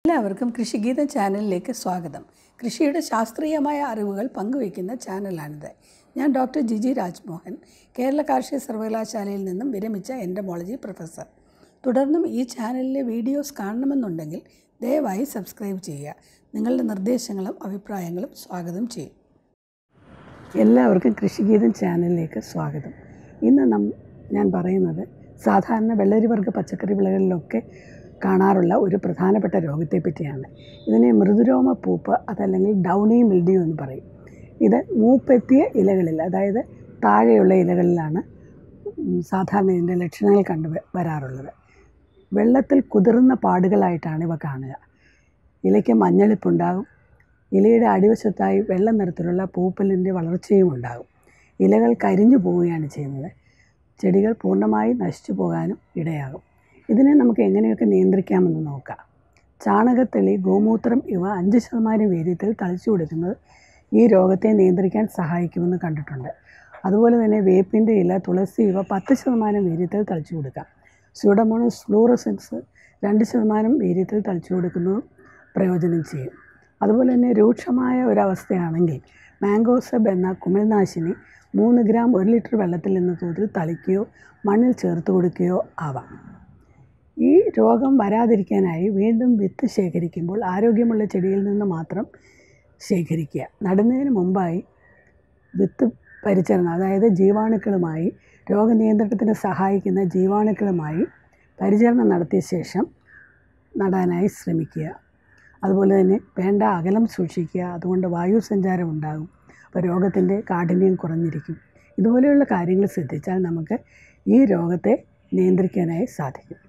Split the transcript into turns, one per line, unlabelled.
എല്ലാവർക്കും കൃഷിഗീതം ചാനലിലേക്ക് സ്വാഗതം കൃഷിയുടെ ശാസ്ത്രീയമായ അറിവുകൾ പങ്കുവയ്ക്കുന്ന ചാനലാണിത് ഞാൻ ഡോക്ടർ ജിജി രാജ്മോഹൻ കേരള കാർഷിക സർവകലാശാലയിൽ നിന്നും വിരമിച്ച എൻഡമോളജി പ്രൊഫസർ തുടർന്നും ഈ ചാനലിലെ വീഡിയോസ് കാണണമെന്നുണ്ടെങ്കിൽ ദയവായി സബ്സ്ക്രൈബ് ചെയ്യുക നിങ്ങളുടെ നിർദ്ദേശങ്ങളും അഭിപ്രായങ്ങളും സ്വാഗതം ചെയ്യും എല്ലാവർക്കും കൃഷിഗീതം ചാനലിലേക്ക് സ്വാഗതം ഇന്ന് നം ഞാൻ പറയുന്നത് സാധാരണ വെള്ളരിവർഗ്ഗ പച്ചക്കറി വിളകളിലൊക്കെ കാണാറുള്ള ഒരു പ്രധാനപ്പെട്ട രോഗത്തെ പറ്റിയാണ് ഇതിനെ മൃദുരോമ പൂപ്പ് അതല്ലെങ്കിൽ ഡൗണി മിൽഡ്യൂ എന്ന് പറയും ഇത് മൂപ്പെത്തിയ ഇലകളിൽ അതായത് താഴെയുള്ള ഇലകളിലാണ് ഉം, സാധാരണ ഇതിൻ്റെ ലക്ഷണങ്ങൾ കണ്ടു വ- വരാറുള്ളത് വെള്ളത്തിൽ കുതിർന്ന പാടുകളായിട്ടാണ് ഇവ കാണുക ഇലയ്ക്ക് മഞ്ഞളിപ്പുണ്ടാകും ഇലയുടെ അടിവശത്തായി വെള്ള നിറത്തിലുള്ള പൂപ്പലിൻ്റെ വളർച്ചയും ഉണ്ടാകും ഇലകൾ കരിഞ്ഞു പോവുകയാണ് ചെയ്യുന്നത് ചെടികൾ പൂർണ്ണമായി നശിച്ചു പോകാനും ഇടയാകും ഇതിനെ നമുക്ക് എങ്ങനെയൊക്കെ നിയന്ത്രിക്കാമെന്ന് നോക്കാം ചാണകത്തെളി ഗോമൂത്രം ഇവ അഞ്ച് ശതമാനം വീര്യത്തിൽ തളിച്ചു കൊടുക്കുന്നത് ഈ രോഗത്തെ നിയന്ത്രിക്കാൻ സഹായിക്കുമെന്ന് കണ്ടിട്ടുണ്ട് അതുപോലെ തന്നെ വേപ്പിൻ്റെ ഇല തുളസി ഇവ പത്ത് ശതമാനം വീര്യത്തിൽ തളിച്ചു കൊടുക്കാം സ്യൂഡമോണസ് ഫ്ലൂറസെൻസ് രണ്ട് ശതമാനം വീര്യത്തിൽ തളിച്ചു കൊടുക്കുന്നതും പ്രയോജനം ചെയ്യും അതുപോലെ തന്നെ രൂക്ഷമായ ഒരവസ്ഥയാണെങ്കിൽ മാംഗോസബ് എന്ന കുമിൾനാശിനി മൂന്ന് ഗ്രാം ഒരു ലിറ്റർ വെള്ളത്തിൽ എന്ന തോതിൽ തളിക്കുകയോ മണ്ണിൽ ചേർത്ത് കൊടുക്കുകയോ ആവാം ഈ രോഗം വരാതിരിക്കാനായി വീണ്ടും വിത്ത് ശേഖരിക്കുമ്പോൾ ആരോഗ്യമുള്ള ചെടിയിൽ നിന്ന് മാത്രം ശേഖരിക്കുക നടുന്നതിന് മുമ്പായി വിത്ത് പരിചരണം അതായത് ജീവാണുക്കളുമായി രോഗനിയന്ത്രണത്തിന് സഹായിക്കുന്ന ജീവാണുക്കളുമായി പരിചരണം നടത്തിയ ശേഷം നടാനായി ശ്രമിക്കുക അതുപോലെ തന്നെ വേണ്ട അകലം സൂക്ഷിക്കുക അതുകൊണ്ട് വായു സഞ്ചാരം ഉണ്ടാകും അപ്പോൾ രോഗത്തിൻ്റെ കാഠിന്യം കുറഞ്ഞിരിക്കും ഇതുപോലെയുള്ള കാര്യങ്ങൾ ശ്രദ്ധിച്ചാൽ നമുക്ക് ഈ രോഗത്തെ നിയന്ത്രിക്കാനായി സാധിക്കും